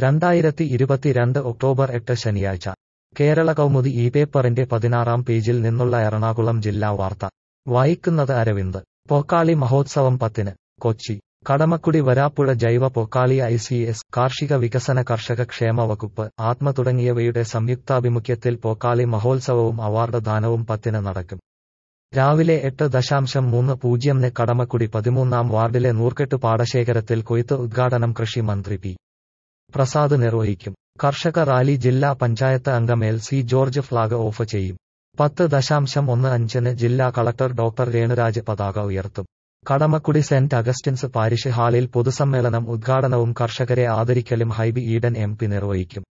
രണ്ടായിരത്തി ഇരുപത്തിരണ്ട് ഒക്ടോബർ എട്ട് ശനിയാഴ്ച കേരള കൗമുദി ഈ പേപ്പറിന്റെ പതിനാറാം പേജിൽ നിന്നുള്ള എറണാകുളം ജില്ലാ വാർത്ത വായിക്കുന്നത് അരവിന്ദ് പൊക്കാളി മഹോത്സവം പത്തിന് കൊച്ചി കടമക്കുടി വരാപ്പുഴ ജൈവ പൊക്കാളി ഐ സി എസ് കാർഷിക വികസന കർഷക ക്ഷേമ വകുപ്പ് ആത്മ തുടങ്ങിയവയുടെ സംയുക്താഭിമുഖ്യത്തിൽ പൊക്കാളി മഹോത്സവവും അവാർഡ് ദാനവും പത്തിന് നടക്കും രാവിലെ എട്ട് ദശാംശം മൂന്ന് പൂജ്യംന് കടമക്കുടി പതിമൂന്നാം വാർഡിലെ നൂർക്കെട്ട് പാടശേഖരത്തിൽ കൊയ്ത്ത് ഉദ്ഘാടനം കൃഷി മന്ത്രി പി പ്രസാദ് നിർവഹിക്കും കർഷക റാലി ജില്ലാ പഞ്ചായത്ത് അംഗം L C George flag off ചെയ്യും പത്ത് ദശാംശം ഒന്ന് അഞ്ചിന് ജില്ലാ കളക്ടർ ഡോക്ടർ രേണുരാജ് പതാക ഉയർത്തും കടമക്കുടി സെന്റ് അഗസ്റ്റിൻസ് പാരിഷ് ഹാളിൽ പൊതുസമ്മേളനം ഉദ്ഘാടനവും കർഷകരെ ആദരിക്കലും ഹൈബി ഈഡൻ എം പി നിർവഹിക്കും